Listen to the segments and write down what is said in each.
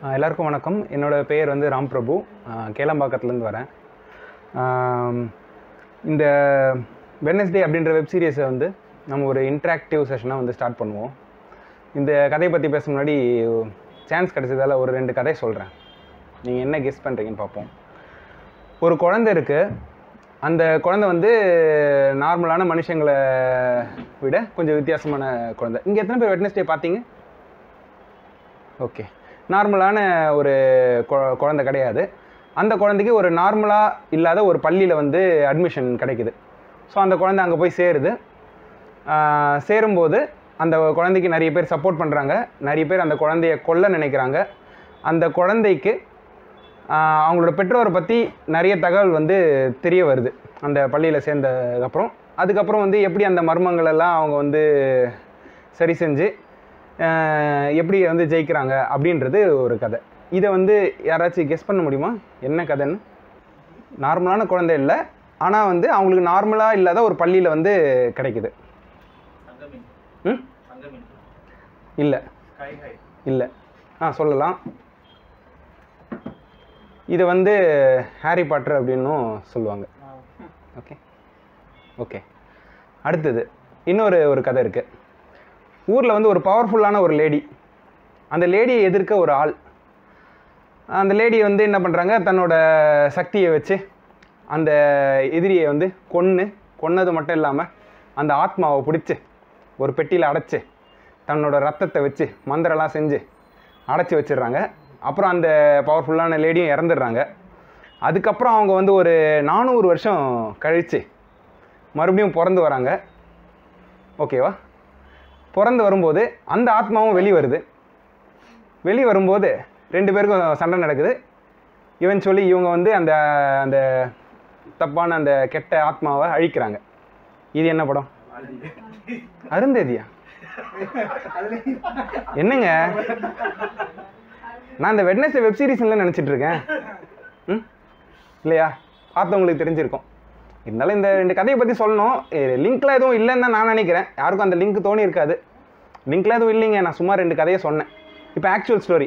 ஆஹ் எல்லாருக்கும் வணக்கம் என்னோட பெயர் வந்து ராம் பிரபு ஆஹ் கேளம்பாக்கத்துலேருந்து வரேன் ஆம், இந்த வெனஸ்டே அப்படின்ற வெப் சீரிஸை வந்து நம்ம ஒரு இன்ட்ராக்டிவ் செஷனாக வந்து ஸ்டார்ட் பண்ணுவோம் இந்த கதையை பற்றி பேச முன்னாடி சான்ஸ் கிடைச்சதால ஒரு ரெண்டு கதை சொல்கிறேன் நீங்கள் என்ன கெஸ் பண்ணுறீங்கன்னு பார்ப்போம் ஒரு குழந்தை இருக்குது அந்த குழந்தை வந்து நார்மலான மனுஷங்களை விட கொஞ்சம் வித்தியாசமான குழந்தை இங்கே எத்தனை பேர் வெட்னஸ்டே பார்த்தீங்க ஓகே நார்மலான ஒரு கொ- குழந்தை கிடையாது அந்த குழந்தைக்கு ஒரு நார்மலாக இல்லாத ஒரு பள்ளியில் வந்து அட்மிஷன் கிடைக்குது ஸோ அந்த குழந்தை அங்கே போய் சேருது ஆஹ் சேரும்போது அந்த குழந்தைக்கு நிறைய பேர் சப்போர்ட் பண்ணுறாங்க நிறைய பேர் அந்த குழந்தைய கொல்ல நினைக்கிறாங்க அந்த குழந்தைக்கு ஆஹ் அவங்களோட பெற்றோரை பற்றி நிறைய தகவல் வந்து தெரிய வருது அந்த பள்ளியில் சேர்ந்ததுக்கப்புறம் அதுக்கப்புறம் வந்து எப்படி அந்த மர்மங்கள் எல்லாம் அவங்க வந்து சரி செஞ்சு ஆஹ் எப்படி வந்து ஜெயிக்கிறாங்க அப்படின்றது ஒரு கதை இதை வந்து யாராச்சும் கெஸ் பண்ண முடியுமா என்ன கதைன்னு நார்மலான குழந்தை இல்லை ஆனால் வந்து அவங்களுக்கு நார்மலாக இல்லாத ஒரு பள்ளியில் வந்து கிடைக்குது சங்கமின் ம் சங்கமின் இல்லை ஸ்கை ஹை இல்லை ஆ சொல்லலாம் இதை வந்து ஹாரி பாட்டர் அப்படின்னும் சொல்லுவாங்க ஓகே ஓகே அடுத்தது இன்னொரு ஒரு கதை இருக்குது ஊரில் வந்து ஒரு பவர்ஃபுல்லான ஒரு லேடி அந்த லேடியை எதிர்க்க ஒரு ஆள் அந்த லேடி வந்து என்ன பண்ணுறாங்க தன்னோட சக்தியை வச்சு அந்த எதிரியை வந்து கொன்று கொன்னது மட்டும் இல்லாமல் அந்த ஆத்மாவை பிடிச்சி ஒரு பெட்டியில் அடைச்சி தன்னோட ரத்தத்தை வச்சு மந்திரம்லாம் செஞ்சு அடைச்சி வச்சிடுறாங்க அப்புறம் அந்த பவர்ஃபுல்லான லேடியும் இறந்துடுறாங்க அதுக்கப்புறம் அவங்க வந்து ஒரு நானூறு வருஷம் கழித்து மறுபடியும் பிறந்து வராங்க ஓகேவா பிறந்து வரும்போது அந்த ஆத்மாவும் வெளி வருது வெளி வரும்போது ரெண்டு பேருக்கும் சண்டை நடக்குது இவன் இவங்க வந்து அந்த அந்த தப்பான அந்த கெட்ட ஆத்மாவை அழிக்கிறாங்க இது என்ன படம் அருந்ததியா என்னங்க நான் இந்த வெட்னஸ்டே வெப் சீரிஸ்ல நினச்சிட்டு இருக்கேன் ம் இல்லையா பார்த்தவங்களுக்கு தெரிஞ்சிருக்கும் இருந்தாலும் இந்த ரெண்டு கதையை பற்றி சொல்லணும் லிங்க்ல எதுவும் இல்லைன்னு தான் நான் நினைக்கிறேன் யாருக்கும் அந்த லிங்க் தோணி இருக்காது லிங்க்ல எதுவும் இல்லைங்க நான் சும்மா ரெண்டு கதையை சொன்னேன் இப்போ ஆக்சுவல் ஸ்டோரி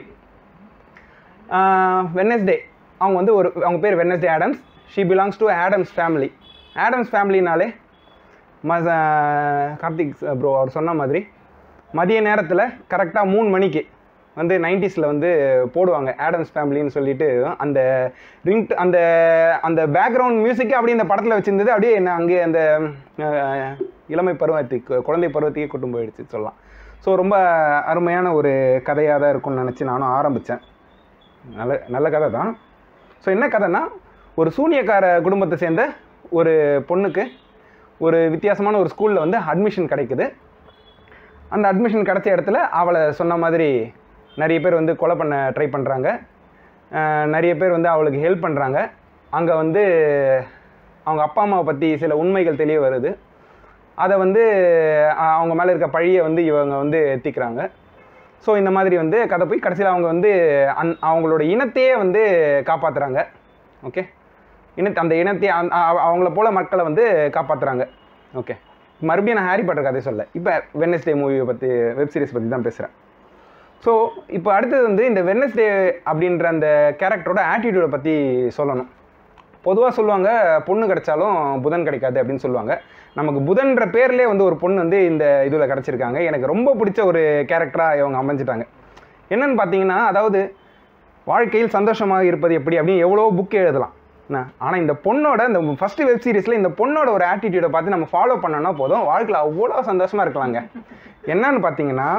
வெட்னஸ்டே அவங்க வந்து ஒரு அவங்க பேர் Wednesday Adams she belongs to Adams family Adams ஃபேமிலினாலே ம கார்த்திக் ப்ரோ அவர் சொன்ன மாதிரி மதிய நேரத்தில் கரெக்டாக மூணு மணிக்கு வந்து நைன்டிஸில் வந்து போடுவாங்க ஆடம்ஸ் ஃபேமிலின்னு சொல்லிட்டு அந்த ரிங் அந்த அந்த பேக்ரவுண்ட் மியூசிக்கே அப்படியே இந்த படத்தில் வச்சிருந்தது அப்படியே என்ன அங்கே அந்த அஹ், இளமை பருவத்துக்கு குழந்தை பருவத்துக்கே கூட்டும் போயிடுச்சு சொல்லலாம் ஸோ ரொம்ப அருமையான ஒரு கதையாக தான் இருக்கும்னு நினச்சி நானும் ஆரம்பித்தேன் நல்ல நல்ல கதை தான் ஸோ என்ன கதைன்னா ஒரு சூனியக்கார குடும்பத்தை சேர்ந்த ஒரு பொண்ணுக்கு ஒரு வித்தியாசமான ஒரு ஸ்கூலில் வந்து அட்மிஷன் கிடைக்குது அந்த அட்மிஷன் கிடைச்ச இடத்துல அவளை சொன்ன மாதிரி நிறைய பேர் வந்து கொலை பண்ண ட்ரை பண்ணுறாங்க நிறைய பேர் வந்து அவளுக்கு ஹெல்ப் பண்ணுறாங்க அங்கே வந்து அவங்க அப்பா அம்மாவை பற்றி சில உண்மைகள் தெரிய வருது அதை வந்து அஹ், அவங்க மேலே இருக்க பழியை வந்து இவங்க வந்து எத்திக்கிறாங்க ஸோ இந்த மாதிரி வந்து கதை போய் கடைசியில் அவங்க வந்து அந் அவங்களோட இனத்தையே வந்து காப்பாற்றுறாங்க ஓகே இனத்தை அந்த இனத்தை அந்த- அ- அவங்கள போல மக்களை வந்து காப்பாற்றுறாங்க ஓகே மறுபடியும் நான் ஹாரி பாட்டர் கதை சொல்ல இப்போ வெட்னஸ்டே மூவியை பற்றி வெப் சீரிஸ் பற்றி தான் பேசுகிறேன் ஸோ இப்போ அடுத்தது வந்து இந்த வெட்னஸ்டே அப்படின்ற அந்த கேரக்டரோட ஆட்டிடியூடை பற்றி சொல்லணும் பொதுவாக சொல்லுவாங்க பொண்ணு கிடைச்சாலும் புதன் கிடைக்காது அப்படின்னு சொல்லுவாங்க நமக்கு புதன்ற பேர்லேயே வந்து ஒரு பொண்ணு வந்து இந்த இதில் கிடச்சிருக்காங்க எனக்கு ரொம்ப பிடிச்ச ஒரு கேரக்டராக இவங்க அமைஞ்சிட்டாங்க என்னன்னு பார்த்தீங்கன்னா அதாவது வாழ்க்கையில் சந்தோஷமாக இருப்பது எப்படி அப்படின்னு எவ்வளோ புக் எழுதலாம் என்ன ஆனால் இந்த பொண்ணோட இந்த ஃபஸ்ட்டு வெப் சீரிஸில் இந்த பொண்ணோட ஒரு ஆட்டிடியூடை பார்த்து நம்ம ஃபாலோ பண்ணோன்னா போதும் வாழ்க்கையில் அவ்வளோ சந்தோஷமாக இருக்கலாங்க என்னன்னு பார்த்தீங்கன்னா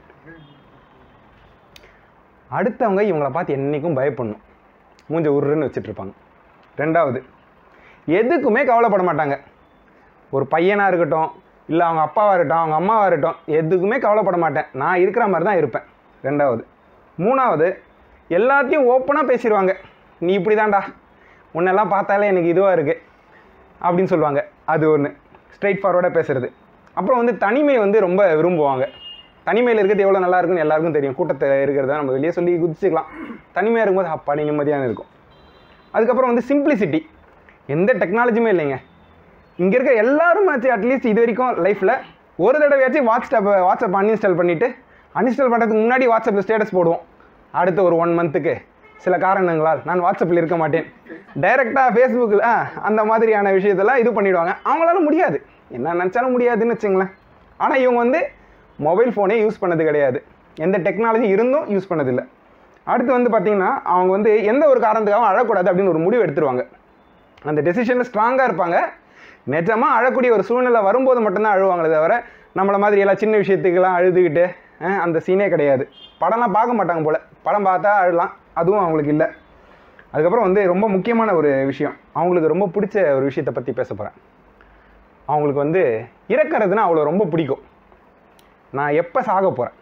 அடுத்தவங்க இவங்கள பார்த்து என்றைக்கும் பயப்படணும் மூஞ்ச உருன்னு வச்சுட்டு இருப்பாங்க ரெண்டாவது எதுக்குமே கவலைப்பட மாட்டாங்க ஒரு பையனாக இருக்கட்டும் இல்லை அவங்க அப்பாவாக இருக்கட்டும் அவங்க அம்மாவாக இருக்கட்டும் எதுக்குமே கவலைப்பட மாட்டேன் நான் இருக்கிற மாதிரி தான் இருப்பேன் ரெண்டாவது மூணாவது எல்லாத்தையும் ஓப்பனாக பேசிடுவாங்க நீ இப்படி தான்டா உன்னெல்லாம் பார்த்தாலே எனக்கு இதுவாக இருக்குது அப்படின்னு சொல்லுவாங்க அது ஒன்று ஸ்ட்ரைட் ஃபார்வர்டாக பேசுறது அப்புறம் வந்து தனிமை வந்து ரொம்ப விரும்புவாங்க தனிமையில் இருக்கிறது எவ்வளோ நல்லா இருக்குன்னு எல்லாருக்கும் தெரியும் கூட்டத்தில் இருக்கிறத நம்ம வெளியே சொல்லி குதிச்சுக்கலாம் தனிமையாக இருக்கும்போது அப்பாடி நிம்மதியான இருக்கும் அதுக்கப்புறம் வந்து சிம்பிளிசிட்டி எந்த டெக்னாலஜியுமே இல்லைங்க இங்கே இருக்க எல்லாரும் அட்லீஸ்ட் இது வரைக்கும் லைஃப்பில் ஒரு தடவையாச்சும் வாட்ஸ்அப் வாட்ஸ்அப் அன்இன்ஸ்டால் பண்ணிவிட்டு அன்இன்ஸ்டால் பண்ணுறதுக்கு முன்னாடி வாட்ஸ்அப்பில் ஸ்டேட்டஸ் போடுவோம் அடுத்த ஒரு ஒன் மந்த்துக்கு சில காரணங்களால் நான் வாட்ஸ்அப்பில் இருக்க மாட்டேன் டைரெக்டாக ஃபேஸ்புக்கில் அந்த மாதிரியான விஷயத்தெல்லாம் இது பண்ணிடுவாங்க அவங்களால முடியாது என்ன நினச்சாலும் முடியாதுன்னு வச்சுங்களேன் ஆனால் இவங்க வந்து மொபைல் ஃபோனே யூஸ் பண்ணது கிடையாது எந்த டெக்னாலஜி இருந்தும் யூஸ் பண்ணதில்லை அடுத்து வந்து பார்த்தீங்கன்னா அவங்க வந்து எந்த ஒரு காரணத்துக்காகவும் அழக்கூடாது அப்படின்னு ஒரு முடிவு எடுத்துருவாங்க அந்த டெசிஷனில் ஸ்ட்ராங்காக இருப்பாங்க நிஜமாக அழக்கூடிய ஒரு சூழ்நிலை வரும்போது மட்டும்தான் அழுவாங்களே தவிர நம்மளை மாதிரி எல்லாம் சின்ன விஷயத்துக்கெல்லாம் அழுதுகிட்டு அஹ், அந்த சீனே கிடையாது படம்லாம் பார்க்க மாட்டாங்க போல் படம் பார்த்தா அழலாம் அதுவும் அவங்களுக்கு இல்லை அதுக்கப்புறம் வந்து ரொம்ப முக்கியமான ஒரு விஷயம் அவங்களுக்கு ரொம்ப பிடிச்ச ஒரு விஷயத்தை பற்றி பேச போகிறேன் அவங்களுக்கு வந்து இறக்கிறதுனா அவ்வளோ ரொம்ப பிடிக்கும் நான் எப்போ சாக போகிறேன்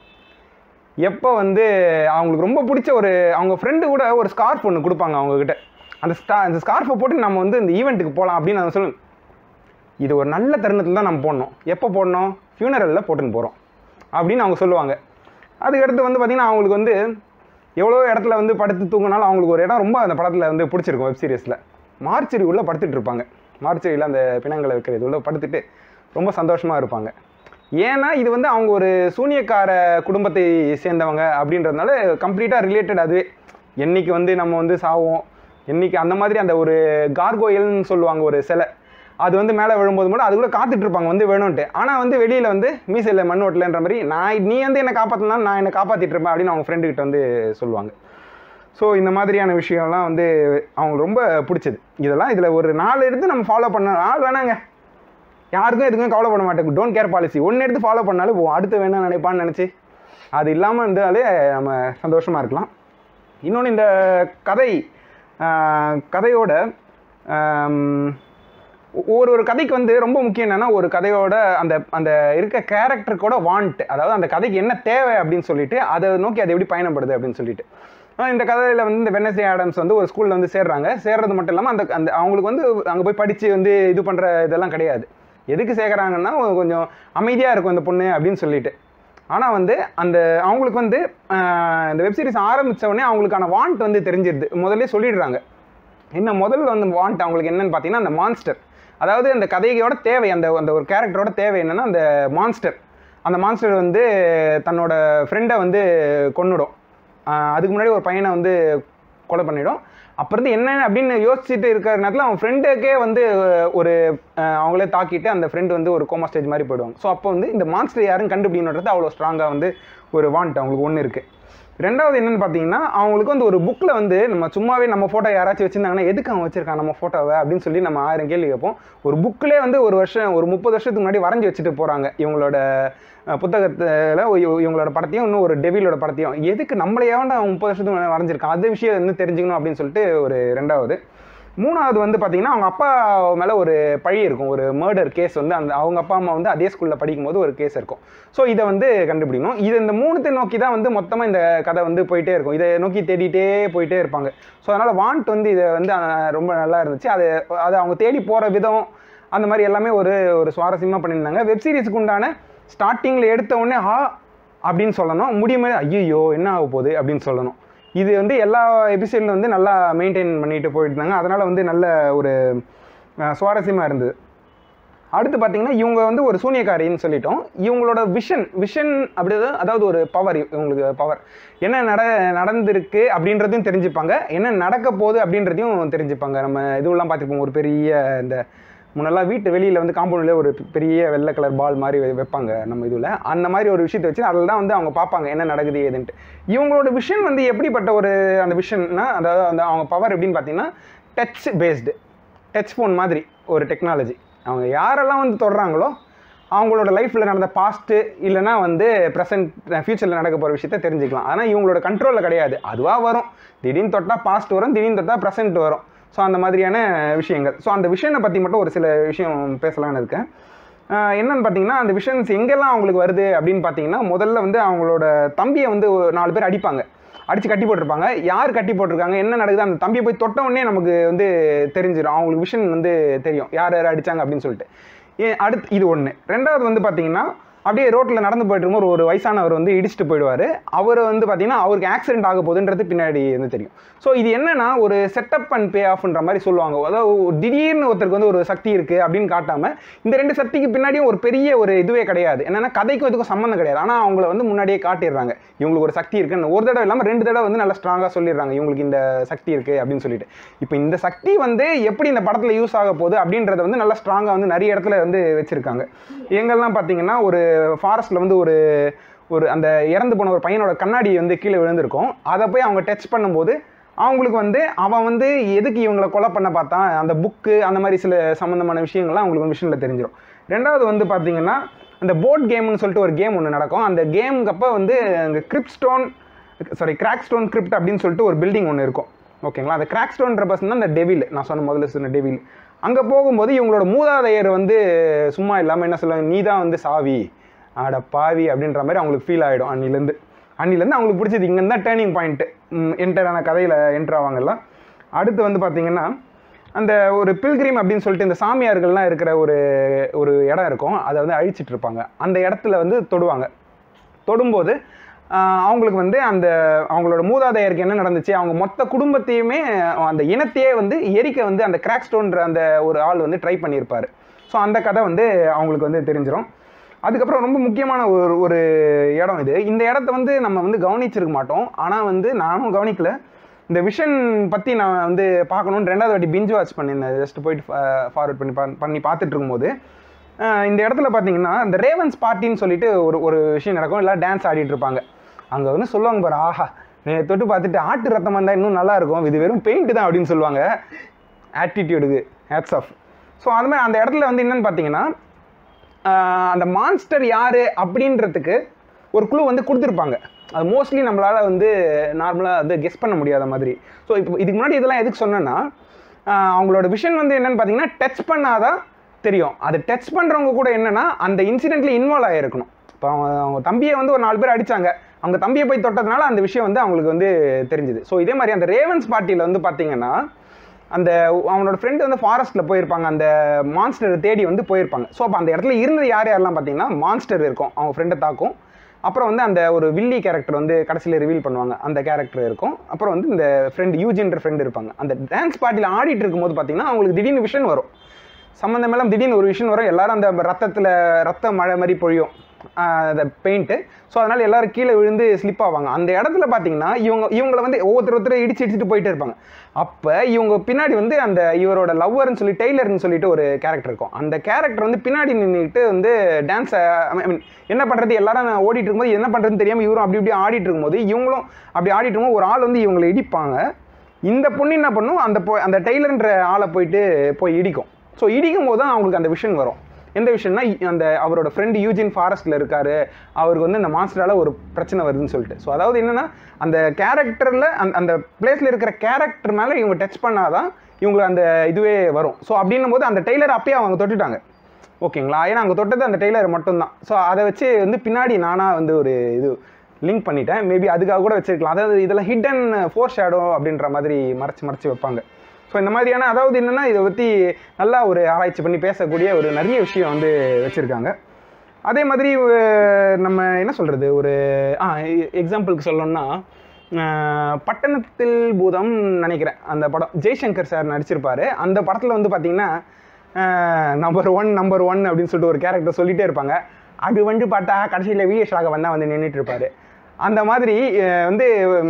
எப்போ வந்து அவங்களுக்கு ரொம்ப பிடிச்ச ஒரு அவங்க ஃப்ரெண்டு கூட ஒரு ஸ்கார்ஃப் ஒன்று கொடுப்பாங்க அவங்கக்கிட்ட அந்த ஸ்டா அந்த ஸ்கார்ஃபை போட்டு நம்ம வந்து இந்த ஈவெண்ட்டுக்கு போகலாம் அப்படின்னு நான் சொல்லுவேன் இது ஒரு நல்ல தருணத்தில் தான் நம்ம போடணும் எப்போ போடணும் ஃபியூனரலில் போட்டுன்னு போகிறோம் அப்படின்னு அவங்க சொல்லுவாங்க அதுக்கடுத்து வந்து பார்த்திங்கன்னா அவங்களுக்கு வந்து எவ்வளோ இடத்துல வந்து படுத்து தூங்கினாலும் அவங்களுக்கு ஒரு இடம் ரொம்ப அந்த படத்தில் வந்து பிடிச்சிருக்கும் வெப் சீரிஸில் மார்ச்சரி உள்ளே படுத்துட்டு இருப்பாங்க மார்ச்சரியில் அந்த பிணங்களை வைக்கிறது உள்ள படுத்துட்டு ரொம்ப சந்தோஷமாக இருப்பாங்க ஏன்னா இது வந்து அவங்க ஒரு சூனியக்கார குடும்பத்தை சேர்ந்தவங்க அப்படின்றதுனால கம்ப்ளீட்டாக ரிலேட்டட் அதுவே என்னைக்கு வந்து நம்ம வந்து சாவோம் என்னைக்கு அந்த மாதிரி அந்த ஒரு கார்கோயல்னு சொல்லுவாங்க ஒரு சிலை அது வந்து மேலே விழும்போது மட்டும் அது கூட காத்துட்டு இருப்பாங்க வந்து வேணும்ட்டு ஆனால் வந்து வெளியில் வந்து மீசையில் மண் ஓட்டலன்ற மாதிரி நான் நீ வந்து என்னை காப்பாற்றினா நான் என்னை காப்பாற்றிட்டு இருப்பேன் அப்படின்னு அவங்க ஃப்ரெண்டு கிட்ட வந்து சொல்லுவாங்க ஸோ இந்த மாதிரியான விஷயம்லாம் வந்து அவங்களுக்கு ரொம்ப பிடிச்சது இதெல்லாம் இதில் ஒரு நாலு எடுத்து நம்ம ஃபாலோ பண்ண நாள் வேணாங்க யாருக்கும் எதுக்கும் கவலைப்பட மாட்டேன் டோன்ட் கேர் பாலிசி ஒன்று எடுத்து ஃபாலோ பண்ணாலும் போதும் அடுத்து வேணா நினைப்பான்னு நினச்சி அது இல்லாமல் இருந்தாலே நம்ம சந்தோஷமாக இருக்கலாம் இன்னொன்று இந்த கதை ஆஹ், கதையோட ஆம், ஒரு ஒரு கதைக்கு வந்து ரொம்ப முக்கியம் என்னன்னா ஒரு கதையோட அந்த அந்த இருக்க கேரக்டருக்கோட வாண்ட் அதாவது அந்த கதைக்கு என்ன தேவை அப்படின்னு சொல்லிட்டு அதை நோக்கி அது எப்படி பயணப்படுது அப்படின்னு சொல்லிட்டு ஆஹ் இந்த கதையில் வந்து இந்த வெனஸ்டே ஆடம்ஸ் வந்து ஒரு ஸ்கூலில் வந்து சேர்றாங்க சேர்றது மட்டும் இல்லாமல் அந்த அந்த அவங்களுக்கு வந்து அங்கே போய் படித்து வந்து இது பண்ணுற இதெல்லாம் கிடையாது எதுக்கு சேர்க்குறாங்கன்னா கொஞ்சம் அமைதியாக இருக்கும் இந்த பொண்ணு அப்படின்னு சொல்லிட்டு ஆனால் வந்து அந்த அவங்களுக்கு வந்து ஆஹ் இந்த வெப்சீரிஸ் ஆரம்பித்த உடனே அவங்களுக்கான வாண்ட் வந்து தெரிஞ்சிருது முதல்ல சொல்லிடுறாங்க என்ன முதல்ல வந்து வாண்ட் அவங்களுக்கு என்னன்னு பார்த்தீங்கன்னா அந்த மான்ஸ்டர் அதாவது அந்த கதையோட தேவை அந்த அந்த ஒரு கேரக்டரோட தேவை என்னன்னா அந்த மான்ஸ்டர் அந்த மான்ஸ்டர் வந்து தன்னோட ஃப்ரெண்டை வந்து கொன்னுடும் ஆஹ் அதுக்கு முன்னாடி ஒரு பையனை வந்து கொலை பண்ணிடும் அப்போ இருந்து என்ன அப்படின்னு யோசிச்சுட்டு இருக்கிற நேரத்தில் அவன் ஃப்ரெண்டுக்கே வந்து ஒரு ஆஹ் அவங்களே தாக்கிட்டு அந்த ஃப்ரெண்டு வந்து ஒரு கோமா ஸ்டேஜ் மாதிரி போயிடுவாங்க ஸோ அப்போ வந்து இந்த மான்ஸ்டர் யாரும் கண்டுபிடிக்கணுன்றது அவ்வளோ ஸ்ட்ராங்காக வந்து ஒரு வாண்ட் அவங்களுக்கு ஒன்று இருக்குது ரெண்டாவது என்னன்னு பார்த்தீங்கன்னா அவங்களுக்கு வந்து ஒரு புக்கில் வந்து நம்ம சும்மாவே நம்ம ஃபோட்டோ யாராச்சும் வச்சிருந்தாங்கன்னா எதுக்கு அவன் வச்சிருக்கான் நம்ம ஃபோட்டோவை அப்படின்னு சொல்லி நம்ம ஆயிரம் கேள்வி கேட்போம் ஒரு புக்கிலே வந்து ஒரு வருஷம் ஒரு முப்பது வருஷத்துக்கு முன்னாடி வரைஞ்சி வச்சுட்டு போகிறாங்க இவங்களோட அஹ், புத்தகத்துல இவ- இவங்களோட படத்தையும் இன்னும் ஒரு டெவிலோட படத்தையும் எதுக்கு நம்மளையாவது அவன் முப்பது வருஷத்துக்கு முன்னாடி வரைஞ்சிருக்கான் அது விஷயம் வந்து தெரிஞ்சுக்கணும் அப்படின்னு சொல்லிட்டு ஒரு ரெண்டாவது மூணாவது வந்து பார்த்தீங்கன்னா அவங்க அப்பா மேலே ஒரு பழி இருக்கும் ஒரு மர்டர் கேஸ் வந்து அந்த அவங்க அப்பா அம்மா வந்து அதே ஸ்கூலில் படிக்கும்போது ஒரு கேஸ் இருக்கும் ஸோ இதை வந்து கண்டுபிடிக்கணும் இது இந்த மூணுத்தை நோக்கி தான் வந்து மொத்தமாக இந்த கதை வந்து போயிட்டே இருக்கும் இதை நோக்கி தேடிட்டே போயிட்டே இருப்பாங்க ஸோ அதனால் வாண்ட் வந்து இதை வந்து அஹ், ரொம்ப நல்லா இருந்துச்சு அது அது அவங்க தேடி போகிற விதம் அந்த மாதிரி எல்லாமே ஒரு ஒரு சுவாரஸ்யமாக பண்ணியிருந்தாங்க வெப் சீரிஸுக்கு உண்டான ஸ்டார்டிங்கில் எடுத்த உடனே ஆ அப்படின்னு சொல்லணும் முடியும் ஐயோ என்ன ஆக போகுது அப்படின்னு சொல்லணும் இது வந்து எல்லா எபிசோடில் வந்து நல்லா மெயின்டைன் பண்ணிட்டு போயிட்டு இருந்தாங்க அதனால் வந்து நல்ல ஒரு சுவாரஸ்யமாக இருந்தது அடுத்து பார்த்தீங்கன்னா இவங்க வந்து ஒரு சூனியக்காரின்னு சொல்லிட்டோம் இவங்களோட விஷன் விஷன் அப்படி அதாவது ஒரு பவர் இவங்களுக்கு பவர் என்ன நட நடந்திருக்கு அப்படின்றதையும் தெரிஞ்சுப்பாங்க என்ன நடக்க போகுது அப்படின்றதையும் தெரிஞ்சுப்பாங்க நம்ம இதுவெல்லாம் பார்த்துருப்போம் ஒரு பெரிய இந்த முன்னெல்லாம் வீட்டு வெளியில் வந்து காம்பவுண்டில் ஒரு பெரிய வெள்ளை கலர் பால் மாதிரி வை- வைப்பாங்க நம்ம இதில் அந்த மாதிரி ஒரு விஷயத்தை வச்சு அதில் தான் வந்து அவங்க பார்ப்பாங்க என்ன நடக்குது ஏதுன்ட்டு இவங்களோட விஷன் வந்து எப்படிப்பட்ட ஒரு அந்த விஷன்னா அதாவது அந்த அவங்க பவர் எப்படின்னு பார்த்தீங்கன்னா டச் பேஸ்டு டச் ஃபோன் மாதிரி ஒரு டெக்னாலஜி அவங்க யாரெல்லாம் வந்து தொடுறாங்களோ அவங்களோட லைஃப்பில் நடந்த பாஸ்ட்டு இல்லைனா வந்து ப்ரெசன்ட் ஃப்யூச்சரில் நடக்க போகிற விஷயத்த தெரிஞ்சுக்கலாம் ஆனால் இவங்களோட கண்ட்ரோலில் கிடையாது அதுவாக வரும் திடீர்னு தொட்டால் பாஸ்ட் வரும் திடீர்னு தொட்டால் ப்ரெசென்ட் வரும் ஸோ அந்த மாதிரியான விஷயங்கள் ஸோ அந்த விஷயனை பற்றி மட்டும் ஒரு சில விஷயம் பேசலாம்னு இருக்கேன் ஆஹ் என்னன்னு பார்த்தீங்கன்னா அந்த விஷன்ஸ் எங்கெல்லாம் அவங்களுக்கு வருது அப்படின்னு பார்த்தீங்கன்னா முதல்ல வந்து அவங்களோட தம்பியை வந்து ஒரு நாலு பேர் அடிப்பாங்க அடித்து கட்டி போட்டிருப்பாங்க யார் கட்டி போட்டிருக்காங்க என்ன நடக்குது அந்த தம்பியை போய் தொட்ட உடனே நமக்கு வந்து தெரிஞ்சிடும் அவங்களுக்கு விஷன் வந்து தெரியும் யார் யார் அடித்தாங்க அப்படின்னு சொல்லிட்டு ஏ அடுத்து இது ஒன்று ரெண்டாவது வந்து பார்த்தீங்கன்னா அப்படியே ரோட்டில் நடந்து போயிட்டு இருக்கும்போது ஒரு வயசானவர் வந்து இடிச்சுட்டு போயிடுவார் அவர் வந்து பார்த்தீங்கன்னா அவருக்கு ஆக்சிடென்ட் ஆக போகுதுன்றது பின்னாடி வந்து தெரியும் ஸோ இது என்னன்னா ஒரு செட்டப் அண்ட் பே ஆஃப்ன்ற மாதிரி சொல்லுவாங்க அதாவது ஒரு திடீர்னு ஒருத்தருக்கு வந்து ஒரு சக்தி இருக்குது அப்படின்னு காட்டாமல் இந்த ரெண்டு சக்திக்கு பின்னாடியும் ஒரு பெரிய ஒரு இதுவே கிடையாது என்னன்னா கதைக்கும் இதுக்கும் சம்மந்தம் கிடையாது ஆனால் அவங்கள வந்து முன்னாடியே காட்டிடுறாங்க இவங்களுக்கு ஒரு சக்தி இருக்குன்னு ஒரு தடவை இல்லாமல் ரெண்டு தடவை வந்து நல்லா ஸ்ட்ராங்காக சொல்லிடுறாங்க இவங்களுக்கு இந்த சக்தி இருக்குது அப்படின்னு சொல்லிட்டு இப்போ இந்த சக்தி வந்து எப்படி இந்த படத்தில் யூஸ் ஆக போகுது அப்படின்றத வந்து நல்லா ஸ்ட்ராங்காக வந்து நிறைய இடத்துல வந்து வச்சுருக்காங்க எங்கெல்லாம் பார்த்தீங்கன்னா ஒரு ஃபாரஸ்ட்டில் வந்து ஒரு ஒரு அந்த இறந்து போன ஒரு பையனோட கண்ணாடி வந்து கீழே விழுந்திருக்கும் அதை போய் அவங்க டச் பண்ணும்போது அவங்களுக்கு வந்து அவன் வந்து எதுக்கு இவங்களை கொலை பண்ண பார்த்தான் அந்த புக்கு அந்த மாதிரி சில சம்மந்தமான விஷயங்கள்லாம் அவங்களுக்கு வந்து விஷயத்தில் தெரிஞ்சிடும் ரெண்டாவது வந்து பார்த்தீங்கன்னா அந்த போர்ட் கேம்னு சொல்லிட்டு ஒரு கேம் ஒன்று நடக்கும் அந்த கேமுக்கு வந்து அங்கே crib stone sorry crack stone crypt அப்படின்னு சொல்லிட்டு ஒரு பில்டிங் ஒன்று இருக்கும் ஓகேங்களா அந்த கிராக் ஸ்டோன்ற பர்சன் தான் அந்த டெவில் நான் சொன்ன முதல்ல சொன்ன டெவில் அங்கே போகும்போது இவங்களோட மூதாதையர் வந்து சும்மா இல்லாமல் என்ன சொல்லுவாங்க நீ தான் வந்து சாவி ஆட பாவி அப்படின்ற மாதிரி அவங்களுக்கு ஃபீல் ஆகிடும் அன்னிலேருந்து அன்னிலேருந்து அவங்களுக்கு பிடிச்சது இங்கே தான் டேர்னிங் பாயிண்ட்டு என்டரான கதையில் என்டர் ஆவாங்கல்ல அடுத்து வந்து பார்த்தீங்கன்னா அந்த ஒரு பில்கிரிம் அப்படின்னு சொல்லிட்டு இந்த சாமியார்கள்லாம் இருக்கிற ஒரு ஒரு இடம் இருக்கும் அதை வந்து அழிச்சிட்டு இருப்பாங்க அந்த இடத்துல வந்து தொடுவாங்க தொடும்போது ஆஹ், அவங்களுக்கு வந்து அந்த அவங்களோட மூதாதையருக்கு என்ன நடந்துச்சு அவங்க மொத்த குடும்பத்தையுமே அந்த இனத்தையே வந்து எரிக்க வந்து அந்த கிராக் ஸ்டோன்ற அந்த ஒரு ஆள் வந்து ட்ரை பண்ணியிருப்பார் ஸோ அந்த கதை வந்து அவங்களுக்கு வந்து தெரிஞ்சிடும் அதுக்கப்புறம் ரொம்ப முக்கியமான ஒரு ஒரு இடம் இது இந்த இடத்த வந்து நம்ம வந்து கவனிச்சிருக்க மாட்டோம் ஆனால் வந்து நானும் கவனிக்கல இந்த விஷன் பற்றி நான் வந்து பார்க்கணுன்னு ரெண்டாவது வாட்டி பிஞ்ச் வாட்ச் பண்ணியிருந்தேன் ஜஸ்ட் போயிட்டு ஃபார்வர்ட் பண்ணி பா- பண்ணி பார்த்துட்டு இருக்கும்போது ஆஹ் இந்த இடத்துல பார்த்தீங்கன்னா இந்த ரேவன்ஸ் பார்ட்டின்னு சொல்லிட்டு ஒரு ஒரு விஷயம் நடக்கும் இல்லை டான்ஸ் ஆடிட்டு இருப்பாங்க அங்கே வந்து சொல்லுவாங்க பாரு ஆஹா நீ தொட்டு பார்த்துட்டு ஆட்டு ரத்தம் வந்தால் இன்னும் நல்லா இருக்கும் இது வெறும் பெயிண்ட் தான் அப்படின்னு சொல்லுவாங்க ஆட்டிடியூடுக்கு ஹேட்ஸ் ஆஃப் ஸோ அது மாதிரி அந்த இடத்துல வந்து என்னன்னு பார்த்தீங்கன்னா ஆஹ் அந்த மான்ஸ்டர் யார் அப்படின்றதுக்கு ஒரு குழு வந்து கொடுத்துருப்பாங்க அது மோஸ்ட்லி நம்மளால் வந்து நார்மலாக வந்து கெஸ் பண்ண முடியாத மாதிரி ஸோ இப்போ இதுக்கு முன்னாடி இதெல்லாம் எதுக்கு சொன்னேன்னா ஆஹ் அவங்களோட விஷன் வந்து என்னன்னு பார்த்தீங்கன்னா டச் பண்ணாதான் தெரியும் அது டச் பண்ணுறவங்க கூட என்னன்னா அந்த இன்சிடென்ட்ல இன்வால்வ் ஆகிருக்கணும் இப்போ அவங்க அவங்க தம்பியை வந்து ஒரு நாலு பேர் அடிச்சாங்க அவங்க தம்பியை போய் தொட்டதுனால அந்த விஷயம் வந்து அவங்களுக்கு வந்து தெரிஞ்சுது ஸோ இதே மாதிரி அந்த ரேவன்ஸ் பார்ட்டியில் வந்து பார்த்தீங்கன்னா அந்த அவனோட ஃப்ரெண்டு வந்து ஃபாரஸ்ட்டில் போயிருப்பாங்க அந்த மான்ஸ்டர் தேடி வந்து போயிருப்பாங்க ஸோ அப்போ அந்த இடத்துல இருந்தது யார் யாரெல்லாம் பார்த்தீங்கன்னா மான்ஸ்டர் இருக்கும் அவங்க ஃப்ரெண்டை தாக்கும் அப்புறம் வந்து அந்த ஒரு வில்லி கேரக்டர் வந்து கடைசியில் ரிவீல் பண்ணுவாங்க அந்த கேரக்டர் இருக்கும் அப்புறம் வந்து இந்த ஃப்ரெண்ட் யூஜின்ற ஃப்ரெண்ட் இருப்பாங்க அந்த டான்ஸ் பார்ட்டியில் ஆடிட்டு இருக்கும்போது பார்த்தீங்கன்னா அவங்களுக்கு திடீர்னு விஷன் வரும் சம்மந்தமெல்லாம் திடீர்னு ஒரு விஷயம் வரும் எல்லாரும் அந்த ரத்தத்தில் ரத்த மழை மாதிரி பொழியும் ஆஹ் அந்த பெயிண்ட்டு ஸோ அதனால் எல்லாரும் கீழே விழுந்து ஸ்லிப் ஆவாங்க அந்த இடத்துல பார்த்தீங்கன்னா இவங்க இவங்கள வந்து ஒவ்வொருத்தர் ஒருத்தர் இடிச்சு இடிச்சுட்டு போயிட்டே இருப்பாங்க அப்போ இவங்க பின்னாடி வந்து அந்த இவரோட லவ்வர்னு சொல்லி டெய்லர்னு சொல்லிட்டு ஒரு கேரக்டர் இருக்கும் அந்த கேரக்டர் வந்து பின்னாடி நின்றுட்டு வந்து டான்ஸை ஐ மீன் என்ன பண்ணுறது எல்லாரும் ஓடிட்டு இருக்கும்போது என்ன பண்ணுறதுன்னு தெரியாமல் இவரும் அப்படி இப்படி ஆடிட்டு இருக்கும்போது இவங்களும் அப்படி ஆடிட்டு இருக்கும்போது ஒரு ஆள் வந்து இவங்களை இடிப்பாங்க இந்த பொண்ணு என்ன பண்ணும் அந்த பொ அந்த டெய்லர்ன்ற ஆளை போயிட்டு போய் இடிக்கும் ஸோ இடிக்கும் போது தான் அவங்களுக்கு அந்த விஷன் வரும் எந்த விஷயம்னா இ- அந்த அவரோட ஃப்ரெண்டு யூஜின் ஃபாரஸ்ட்டில் இருக்காரு அவருக்கு வந்து அந்த மாஸ்டரால் ஒரு பிரச்சனை வருதுன்னு சொல்லிட்டு ஸோ அதாவது என்னன்னா அந்த கேரக்டரில் அந்த அந்த பிளேஸில் இருக்கிற கேரக்டர் மேலே இவங்க டச் பண்ணாதான் இவங்களுக்கு அந்த இதுவே வரும் ஸோ அப்படின்னும் போது அந்த டெய்லர் அப்பயே அவங்க தொட்டுட்டாங்க ஓகேங்களா ஏன்னா அங்கே தொட்டது அந்த டெய்லர் மட்டும்தான் ஸோ அதை வச்சு வந்து பின்னாடி நானாக வந்து ஒரு இது லிங்க் பண்ணிட்டேன் மேபி அதுக்காக கூட வச்சிருக்கலாம் அதாவது இதெல்லாம் ஹிடன் ஃபோர் ஷேடோ அப்படின்ற மாதிரி மறைச்சு மறைச்சு வைப்பாங்க ஸோ இந்த மாதிரியான அதாவது என்னென்னா இதை பற்றி நல்லா ஒரு ஆராய்ச்சி பண்ணி பேசக்கூடிய ஒரு நிறைய விஷயம் வந்து வச்சுருக்காங்க அதே மாதிரி அஹ், நம்ம என்ன சொல்கிறது ஒரு ஆ எக்ஸாம்பிளுக்கு சொல்லணும்னா அஹ், பட்டணத்தில் பூதம் நினைக்கிறேன் அந்த படம் ஜெய்சங்கர் சார் நடிச்சிருப்பாரு அந்த படத்தில் வந்து பார்த்தீங்கன்னா நம்பர் ஒன் நம்பர் ஒன் அப்படின்னு சொல்லிட்டு ஒரு கேரக்டர் சொல்லிட்டே இருப்பாங்க அது வந்து பார்த்தா கடைசியில் விஎஸ் ராகவன் தான் வந்து நின்றுட்டு இருப்பாரு அந்த மாதிரி அஹ், வந்து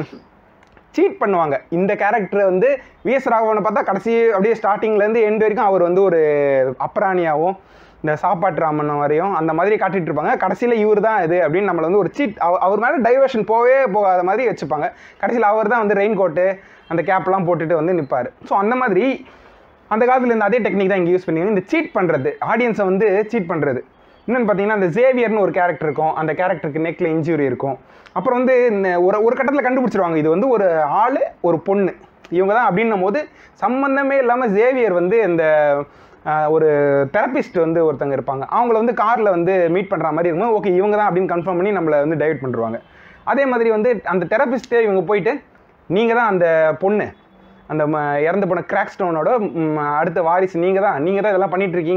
சீட் பண்ணுவாங்க இந்த கேரக்டர் வந்து விஎஸ் ராகவனை பார்த்தா கடைசி அப்படியே ஸ்டார்டிங்லேருந்து எண்ட் வரைக்கும் அவர் வந்து ஒரு அப்ராணியாகவும் இந்த சாப்பாட்டு ராமன் வரையும் அந்த மாதிரி காட்டிட்டு இருப்பாங்க கடைசியில் இவர் தான் இது அப்படின்னு நம்மளை வந்து ஒரு சீட் அவர் மேலே டைவர்ஷன் போகவே போகாத மாதிரி வச்சுப்பாங்க கடைசியில் அவர் தான் வந்து ரெயின் கோட்டு அந்த கேப்லாம் போட்டுட்டு வந்து நிற்பார் ஸோ அந்த மாதிரி அந்த காலத்துல இந்த அதே டெக்னிக் தான் இங்கே யூஸ் பண்ணி இந்த சீட் பண்ணுறது ஆடியன்ஸை வந்து சீட் பண்ணுறது இன்னொன்று பார்த்தீங்கன்னா அந்த ஜேவியர்னு ஒரு கேரக்டர் இருக்கும் அந்த கேரக்டருக்கு நெக்கில் இன்ஜுரி இருக்கும் அப்புறம் வந்து இந்த ஒரு ஒரு கட்டத்தில் கண்டுபிடிச்சிருவாங்க இது வந்து ஒரு ஆள் ஒரு பொண்ணு இவங்க தான் அப்படின்னும் போது சம்மந்தமே இல்லாமல் ஜேவியர் வந்து இந்த ஆஹ், ஒரு தெரபிஸ்ட் வந்து ஒருத்தங்க இருப்பாங்க அவங்கள வந்து காரில் வந்து மீட் பண்ணுற மாதிரி இருக்கும் ஓகே இவங்க தான் அப்படின்னு கன்ஃபார்ம் பண்ணி நம்மளை வந்து டைவர்ட் பண்ணுவாங்க அதே மாதிரி வந்து அந்த தெரபிஸ்ட்டே இவங்க போயிட்டு நீங்கள் தான் அந்த பொண்ணு அந்த ம- இறந்து போன கிராக் ஸ்டோனோட ம், அடுத்த வாரிசு நீங்கள் தான் நீங்கள் தான் இதெல்லாம் பண்ணிட்டு இருக்கீங்க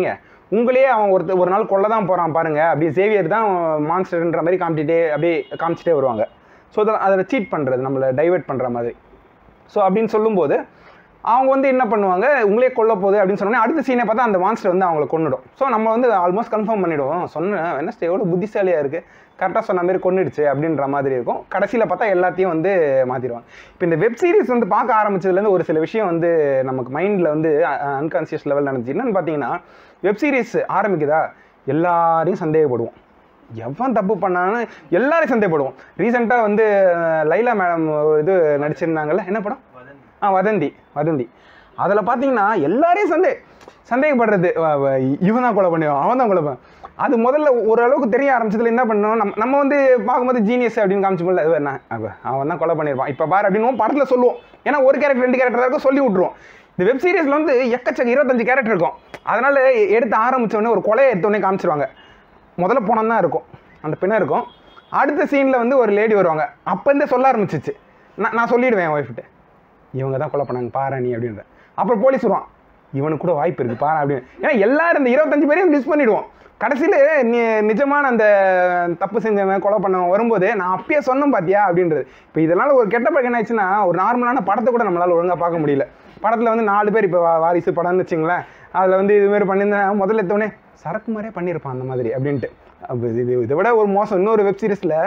உங்களையே அவன் ஒருத்த ஒரு நாள் கொல்ல தான் போகிறான் பாருங்க அப்படி சேவியர் தான் மான்ஸ்டர்ன்ற மாதிரி காமிச்சிட்டே அப்படியே காமிச்சிட்டே வருவாங்க ஸோ அதை அதில் சீட் பண்ணுறது நம்மளை டைவெர்ட் பண்ணுற மாதிரி ஸோ அப்படின்னு சொல்லும்போது அவங்க வந்து என்ன பண்ணுவாங்க உங்களே கொல்ல போகுது அப்படின்னு சொன்னோன்னே அடுத்த சீனை பார்த்தா அந்த மான்ஸ்டர் வந்து அவங்கள கொன்னுடும் ஸோ நம்ம வந்து ஆல்மோஸ்ட் கன்ஃபார்ம் பண்ணிவிடுவோம் சொன்னேன் வெனஸ்டே எவ்வளோ புத்திசாலியாக இருக்குது கரெக்டாக சொன்ன மாதிரி கொன்னுடுச்சு அப்படின்ற மாதிரி இருக்கும் கடைசியில் பார்த்தா எல்லாத்தையும் வந்து மாற்றிடுவாங்க இப்போ இந்த வெப் சீரிஸ் வந்து பார்க்க ஆரம்பிச்சதுலேருந்து ஒரு சில விஷயம் வந்து நமக்கு மைண்டில் வந்து அன்கான்சியஸ் லெவல் நடந்துச்சு என்னன்னு பார்த்தீங்கன்னா வெப் சீரிஸ் ஆரம்பிக்குதா எல்லாரையும் சந்தேகப்படுவோம் எவன் தப்பு பண்ணான்னு எல்லாரையும் சந்தேகப்படுவோம் ரீசெண்டாக வந்து அஹ், லைலா மேடம் இது நடிச்சிருந்தாங்கல்ல என்ன படம் ஆ வதந்தி வதந்தி அதில் பார்த்தீங்கன்னா எல்லாரையும் சந்தே சந்தேகப்படுறது வ- வ- இவன் தான் கொலை பண்ணுவான் அவன் தான் கொலை பண்ணுவான் அது முதல்ல ஓரளவுக்கு தெரிய ஆரம்பிச்சதுல என்ன பண்ணோம் நம்ம நம்ம வந்து பார்க்கும்போது ஜீனியஸ் அப்படின்னு காமிச்சுக்கல அது என்ன அவ- அவன் தான் கொலை பண்ணியிருப்பான் இப்போ பாரு அப்படின்னு படத்தில் சொல்லுவோம் ஏன்னா ஒரு கேரக்டர் ரெண்டு கேரக்டர் இருக்கும் சொல்லி விட்ருவோம் இந்த வெப் சீரிஸில் வந்து எக்கச்சக்க இருபத்தஞ்சு கேரக்டர் இருக்கும் அதனால எடுத்து ஆரம்பிச்ச உடனே ஒரு கொலையை எடுத்தோடனே காமிச்சிருவாங்க முதல்ல பணம் தான் இருக்கும் அந்த பிணம் இருக்கும் அடுத்த சீனில் வந்து ஒரு லேடி வருவாங்க அப்போ இருந்தே சொல்ல ஆரம்பிச்சிச்சு நான் நான் சொல்லிடுவேன் என் ஒய்ஃப்கிட்ட இவங்க தான் கொலை பண்ணாங்க பாரா நீ அப்படின்ற அப்புறம் போலீஸ் வருவான் இவனுக்கு கூட வாய்ப்பு இருக்குது பாரா அப்படின்னு ஏன்னா எல்லாரும் இந்த இருபத்தஞ்சு பேரையும் மிஸ் பண்ணிடுவோம் கடைசியில் நி நிஜமான அந்த தப்பு செஞ்சவன் கொலை பண்ணவன் வரும்போது நான் அப்பயே சொன்னேன் பாத்தியா அப்படின்றது இப்போ இதனால் ஒரு கெட்ட பழக்கம் என்ன ஆச்சுன்னா ஒரு நார்மலான படத்தை கூட நம்மளால் ஒழுங்காக பார்க்க முடியல படத்தில் வந்து நாலு பேர் இப்போ வாரிசு படம்னு வச்சுங்களேன் அதில் வந்து இது மாதிரி பண்ணியிருந்தேன் முதல்ல எடுத்தோடனே சரக்கு மாதிரியே பண்ணியிருப்பான் அந்த மாதிரி அப்படின்ட்டு அப்ப இது இதை விட ஒரு மோசம் இன்னொரு வெப் சீரிஸில்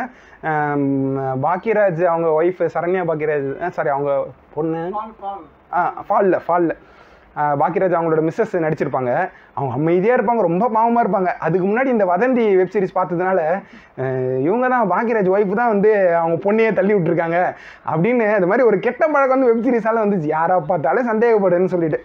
பாக்கியராஜ் அவங்க ஒய்ஃப் சரண்யா பாக்கியராஜ் சாரி அவங்க பொண்ணு ஆ ஃபாலில் ஃபாலில் பாக்கியராஜ் அவங்களோட மிஸ்ஸஸ் நடிச்சிருப்பாங்க அவங்க அமைதியாக இருப்பாங்க ரொம்ப பாவமாக இருப்பாங்க அதுக்கு முன்னாடி இந்த வதந்தி வெப் சீரிஸ் பார்த்ததுனால அஹ், இவங்க தான் பாக்கியராஜ் ஒய்ஃப் தான் வந்து அவங்க பொண்ணையே தள்ளி விட்டுருக்காங்க அப்படின்னு இந்த மாதிரி ஒரு கெட்ட பழக்கம் வந்து வெப் சீரிஸால் வந்துச்சு யாரா பார்த்தாலும் சந்தேகப்படுன்னு சொல்லிட்டு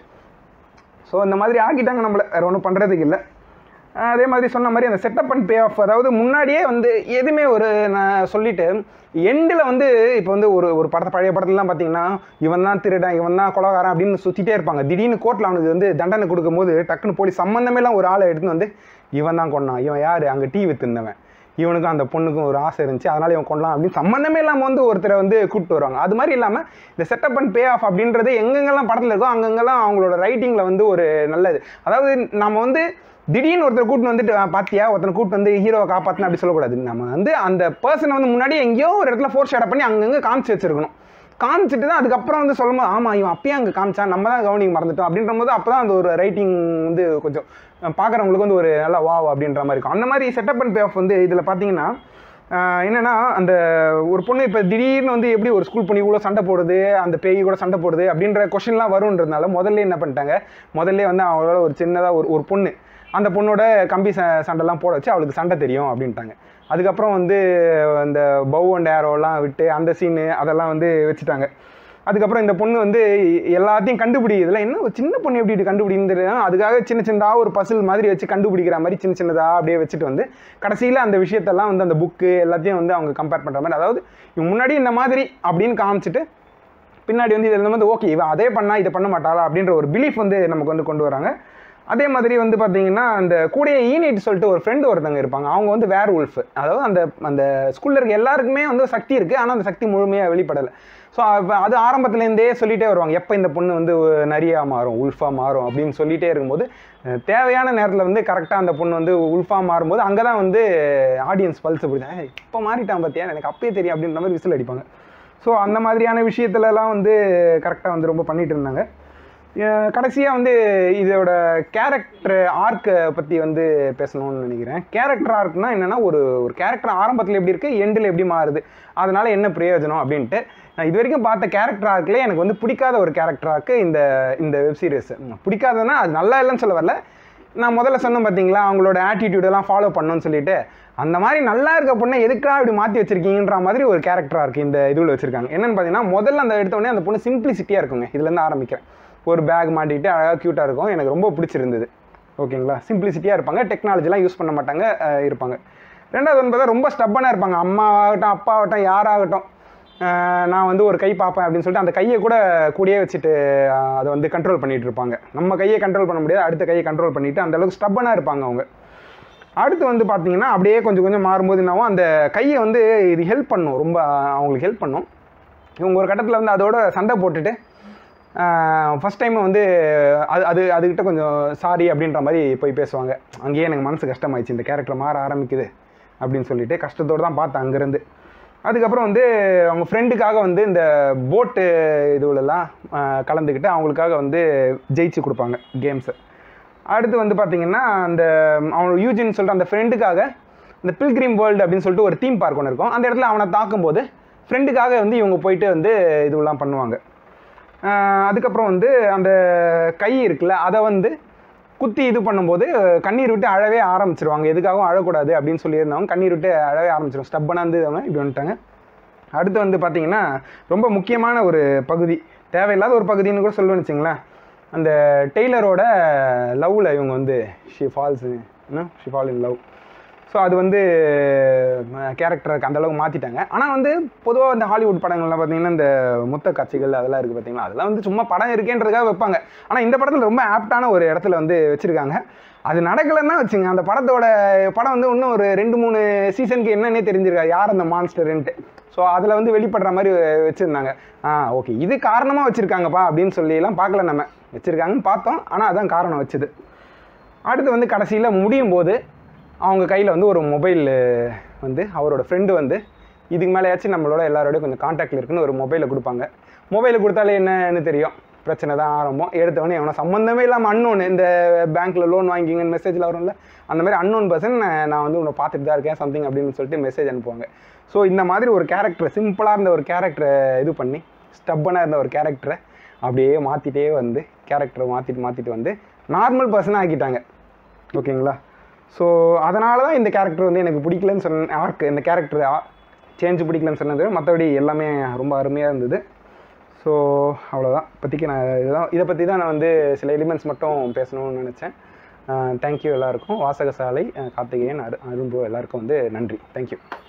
ஸோ இந்த மாதிரி ஆக்கிட்டாங்க நம்மளை வேறு ஒன்றும் பண்ணுறதுக்கு இல்லை அஹ் அதே மாதிரி சொன்ன மாதிரி அந்த செட்டப் அண்ட் பே ஆஃப் அதாவது முன்னாடியே வந்து எதுவுமே ஒரு நான் சொல்லிட்டு எண்டில் வந்து இப்போ வந்து ஒரு ஒரு படத்தை பழைய படத்துலலாம் பார்த்தீங்கன்னா இவன் தான் திருடன் இவன் தான் கொலகாரன் அப்படின்னு சுற்றிட்டே இருப்பாங்க திடீர்னு கோர்ட்டில் அவனுக்கு வந்து தண்டனை கொடுக்கும்போது டக்குன்னு போலீஸ் சம்மந்தமேலாம் ஒரு ஆளை எடுத்துன்னு வந்து இவன் தான் கொண்டான் இவன் யார் அங்கே டீ வித்துருந்தவன் இவனுக்கும் அந்த பொண்ணுக்கும் ஒரு ஆசை இருந்துச்சு அதனால இவன் கொள்ளலாம் அப்படின்னு சம்மந்தமே இல்லாமல் வந்து ஒருத்தரை வந்து கூப்பிட்டு வருவாங்க அது மாதிரி இல்லாமல் இந்த செட்டப் அண்ட் பே ஆஃப் அப்படின்றது எங்கெங்கெல்லாம் படத்தில் இருக்கோ அங்கங்கெல்லாம் அவங்களோட ரைட்டிங்கில் வந்து ஒரு நல்லது அதாவது நம்ம வந்து திடீர்னு ஒருத்தர் கூட்டு வந்துட்டு "ஆ, பாத்தியா ஒருத்தனை கூட்டு வந்து ஹீரோவை காப்பாற்றின அப்படி சொல்லக்கூடாது நம்ம வந்து அந்த பர்சனை வந்து முன்னாடி எங்கேயோ ஒரு இடத்துல ஃபோர் ஷேடப் பண்ணி அங்கங்கே காமிச்சு வச்சிருக்கணும் காமிச்சிட்டு தான் அதுக்கப்புறம் வந்து சொல்லும்போது ஆமாம் இவன் அப்பயே அங்கே காமிச்சான் நம்ம தான் கவனிக்க மறந்துட்டோம் அப்படின்ற போது அப்போ தான் அந்த ஒரு ரைட்டிங் வந்து கொஞ்சம் பார்க்குறவங்களுக்கு வந்து ஒரு நல்லா வாவ் அப்படின்ற மாதிரி இருக்கும் அந்த மாதிரி செட்டப் அண்ட் பே ஆஃப் வந்து இதில் பார்த்தீங்கன்னா ஆஹ் என்னன்னா அந்த ஒரு பொண்ணு இப்போ திடீர்னு வந்து எப்படி ஒரு ஸ்கூல் பொண்ணு இவ்வளோ சண்டை போடுது அந்த பேய் கூட சண்டை போடுது அப்படின்ற கொஷின்லாம் வருன்றதுனால முதல்ல என்ன பண்ணிட்டாங்க முதல்ல வந்து அவளோட ஒரு சின்னதாக ஒரு ஒரு பொண்ணு அந்த பொண்ணோட கம்பி ச சண்டைலாம் போட வச்சு அவளுக்கு சண்டை தெரியும் அப்படின்ட்டாங்க அதுக்கப்புறம் வந்து அந்த பவ் அண்ட் ஏரோலாம் விட்டு அந்த சீனு அதெல்லாம் வந்து வச்சுட்டாங்க அதுக்கப்புறம் இந்த பொண்ணு வந்து எல்லாத்தையும் கண்டுபிடி இதெல்லாம் என்ன ஒரு சின்ன பொண்ணு எப்படி இப்படி கண்டுபிடிந்து அதுக்காக சின்ன சின்னதாக ஒரு பசில் மாதிரி வச்சு கண்டுபிடிக்கிற மாதிரி சின்ன சின்னதாக அப்படியே வச்சுட்டு வந்து கடைசியில் அந்த விஷயத்தெல்லாம் வந்து அந்த புக்கு எல்லாத்தையும் வந்து அவங்க கம்பேர் பண்ணுற மாதிரி அதாவது இவங்க முன்னாடி இந்த மாதிரி அப்படின்னு காமிச்சிட்டு பின்னாடி வந்து இதில் வந்து ஓகே இவன் அதே பண்ணா இதை பண்ண மாட்டாளா அப்படின்ற ஒரு பிலீஃப் வந்து நமக்கு வந்து கொண்டு வராங்க அதே மாதிரி வந்து பார்த்தீங்கன்னா அந்த கூடிய ஈனிட் சொல்லிட்டு ஒரு ஃப்ரெண்டு ஒருத்தங்க இருப்பாங்க அவங்க வந்து வேர் உல்ஃப் அதாவது அந்த அந்த ஸ்கூலில் இருக்க எல்லாருக்குமே வந்து சக்தி இருக்குது ஆனால் அந்த சக்தி முழுமையாக வெளிப்படலை ஸோ அது ஆரம்பத்துலேருந்தே சொல்லிட்டே வருவாங்க எப்போ இந்த பொண்ணு வந்து நரியா மாறும் உல்ஃபா மாறும் அப்படின்னு சொல்லிட்டே இருக்கும்போது அஹ், தேவையான நேரத்தில் வந்து கரெக்டாக அந்த பொண்ணு வந்து உல்ஃபா மாறும்போது அங்கே தான் வந்து ஆடியன்ஸ் பல்ஸ் பிடிச்சா இப்போ மாறிட்டான் பார்த்தியா எனக்கு அப்பயே தெரியும் அப்படின்ற மாதிரி விசில் அடிப்பாங்க ஸோ அந்த மாதிரியான விஷயத்துலலாம் வந்து கரெக்டாக வந்து ரொம்ப பண்ணிட்டு இருந்தாங்க கடைசியாக வந்து இதோட கேரக்டர் ஆர்க்கை பற்றி வந்து பேசணும்னு நினைக்கிறேன் கேரக்டர் ஆர்க்னா என்னென்னா ஒரு ஒரு கேரக்டர் ஆரம்பத்தில் எப்படி இருக்குது எண்டில் எப்படி மாறுது அதனால என்ன பிரயோஜனம் அப்படின்ட்டு நான் இது வரைக்கும் பார்த்த கேரக்டர் ஆர்க்கில் எனக்கு வந்து பிடிக்காத ஒரு கேரக்டர் ஆர்க்கு இந்த இந்த வெப் சீரிஸ் பிடிக்காததுன்னா அது நல்லா இல்லைன்னு சொல்ல வரல நான் முதல்ல சொன்னேன் பார்த்தீங்களா அவங்களோட ஆட்டிடியூடெல்லாம் ஃபாலோ பண்ணணும்னு சொல்லிட்டு அந்த மாதிரி நல்லா இருக்க பொண்ணை எதுக்காக இப்படி மாற்றி வச்சிருக்கீங்கன்ற மாதிரி ஒரு கேரக்டராக இருக்குது இந்த இதுவில் வச்சிருக்காங்க என்னன்னு பார்த்தீங்கன்னா முதல்ல அந்த எடுத்த உடனே அந்த பொண்ணு சிம்பிளிசிட்டியாக இருக்குங்க இதுலேருந்து ஆரம்பிக்கிறேன் ஒரு பேக் மாட்டிக்கிட்டு அழகாக க்யூட்டாக இருக்கும் எனக்கு ரொம்ப பிடிச்சிருந்தது ஓகேங்களா சிம்பிளிசிட்டியாக இருப்பாங்க டெக்னாலஜிலாம் யூஸ் பண்ண மாட்டாங்க அஹ் இருப்பாங்க ரெண்டாவது வந்து பார்த்தா ரொம்ப ஸ்டப்பனாக இருப்பாங்க அம்மா ஆகட்டும் அப்பா ஆகட்டும் யாராகட்டும் அஹ் நான் வந்து ஒரு கை பார்ப்பேன் அப்படின்னு சொல்லிட்டு அந்த கையை கூட கூடயே வச்சுட்டு அஹ் அதை வந்து கண்ட்ரோல் பண்ணிட்டு இருப்பாங்க நம்ம கையை கண்ட்ரோல் பண்ண முடியாது அடுத்த கையை கண்ட்ரோல் பண்ணிட்டு அந்த அளவுக்கு ஸ்டப்பனாக இருப்பாங்க அவங்க அடுத்து வந்து பார்த்தீங்கன்னா அப்படியே கொஞ்சம் கொஞ்சம் மாறும்போது என்னாகும் அந்த கையை வந்து இது ஹெல்ப் பண்ணும் ரொம்ப அவங்களுக்கு ஹெல்ப் பண்ணும் இவங்க ஒரு கட்டத்தில் வந்து அதோட சண்டை போட்டுட்டு ஃபஸ்ட் டைம் வந்து அது அது அதுக்கிட்ட கொஞ்சம் சாரி அப்படின்ற மாதிரி போய் பேசுவாங்க அங்கேயே எனக்கு மனசு கஷ்டமாயிடுச்சு இந்த கேரக்டர் மாற ஆரம்பிக்குது அப்படின்னு சொல்லிட்டு கஷ்டத்தோடு தான் பார்த்தேன் அங்கேருந்து அதுக்கப்புறம் வந்து அவங்க ஃப்ரெண்டுக்காக வந்து இந்த போட்டு இதுலலாம் கலந்துக்கிட்டு அவங்களுக்காக வந்து ஜெயிச்சு கொடுப்பாங்க கேம்ஸை அடுத்து வந்து பார்த்தீங்கன்னா அந்த அவனோட யூஜின்னு சொல்லிட்டு அந்த ஃப்ரெண்டுக்காக இந்த பில்கிரிம் வேர்ல்டு அப்படின்னு சொல்லிட்டு ஒரு தீம் பார்க் ஒன்று இருக்கும் அந்த இடத்துல அவனை தாக்கும்போது ஃப்ரெண்டுக்காக வந்து இவங்க போயிட்டு வந்து இதுவெல்லாம் பண்ணுவாங்க ஆஹ் அதுக்கப்புறம் வந்து அந்த கை இருக்குல்ல அதை வந்து குத்தி இது பண்ணும்போது கண்ணீர் விட்டு அழவே ஆரம்பிச்சிருவாங்க எதுக்காகவும் அழக்கூடாது அப்படின்னு சொல்லியிருந்தவங்க கண்ணீர் விட்டு அழவே ஆரம்பிச்சிடும் ஸ்டப்பனாக இருந்து அவங்க இப்படி வந்துட்டாங்க அடுத்து வந்து பார்த்தீங்கன்னா ரொம்ப முக்கியமான ஒரு பகுதி தேவையில்லாத ஒரு பகுதின்னு கூட சொல்லுவேன்னு வச்சுங்களேன் அந்த டெய்லரோட லவ்வில் இவங்க வந்து she falls she fall in love so அது வந்து கேரக்டருக்கு அந்த அளவுக்கு மாற்றிட்டாங்க ஆனால் வந்து பொதுவாக இந்த ஹாலிவுட் படங்கள்லாம் பார்த்தீங்கன்னா இந்த முத்த காட்சிகள் அதெல்லாம் இருக்குது பார்த்தீங்களா அதெல்லாம் வந்து சும்மா படம் இருக்கேன்றதுக்காக வைப்பாங்க ஆனால் இந்த படத்தில் ரொம்ப ஆப்டான ஒரு இடத்துல வந்து வச்சுருக்காங்க அது நடக்கலைன்னா வச்சுங்க அந்த படத்தோட படம் வந்து இன்னும் ஒரு ரெண்டு மூணு சீசனுக்கு என்னன்னே தெரிஞ்சிருக்காது யார் அந்த மான்ஸ்டர்ன்ட்டு ஸோ அதில் வந்து வெளிப்படுற மாதிரி வச்சுருந்தாங்க ஆ ஓகே இது காரணமாக வச்சுருக்காங்கப்பா அப்படின்னு சொல்லிலாம் பார்க்கல நம்ம வச்சுருக்காங்கன்னு பார்த்தோம் ஆனால் அதான் காரணம் வச்சுது அடுத்து வந்து கடைசியில் முடியும் போது அவங்க கையில் வந்து ஒரு மொபைல் வந்து அவரோட ஃப்ரெண்டு வந்து இதுக்கு மேலேயாச்சும் நம்மளோட எல்லாரோடய கொஞ்சம் காண்டாக்டில் இருக்குன்னு ஒரு மொபைலை கொடுப்பாங்க மொபைலை கொடுத்தாலே என்னன்னு தெரியும் பிரச்சனை தான் ஆரம்பம் எடுத்தவொடனே எவனோ சம்மந்தமே இல்லாமல் அன்னோன் இந்த பேங்க்கில் லோன் வாங்கிங்கன்னு மெசேஜில் வரும்ல அந்த மாதிரி அன்னோன் பர்சன் நான் வந்து உன்னை பார்த்துட்டு தான் இருக்கேன் சம்திங் அப்படின்னு சொல்லிட்டு மெசேஜ் அனுப்புவாங்க ஸோ இந்த மாதிரி ஒரு கேரக்டர் சிம்பிளாக இருந்த ஒரு கேரக்டரை இது பண்ணி ஸ்டப்பனாக இருந்த ஒரு கேரக்டரை அப்படியே மாற்றிட்டே வந்து கேரக்டரை மாற்றிட்டு மாற்றிட்டு வந்து நார்மல் பர்சனாக ஆக்கிட்டாங்க ஓகேங்களா ஸோ அதனால தான் இந்த கேரக்டர் வந்து எனக்கு பிடிக்கலன்னு சொன்ன ஆர்க் இந்த கேரக்டர் சேஞ்ச் பிடிக்கலன்னு சொன்னது மற்றபடி எல்லாமே ரொம்ப அருமையாக இருந்தது ஸோ அவ்வளோதான் இப்போதைக்கு நான் இதுதான் இதை பற்றி தான் நான் வந்து சில எலிமெண்ட்ஸ் மட்டும் பேசணும்னு நினச்சேன் தேங்க்யூ எல்லாருக்கும் வாசகசாலை அஹ், கார்த்திகேயன் அரு அரும்பு எல்லாருக்கும் வந்து நன்றி தேங்க்யூ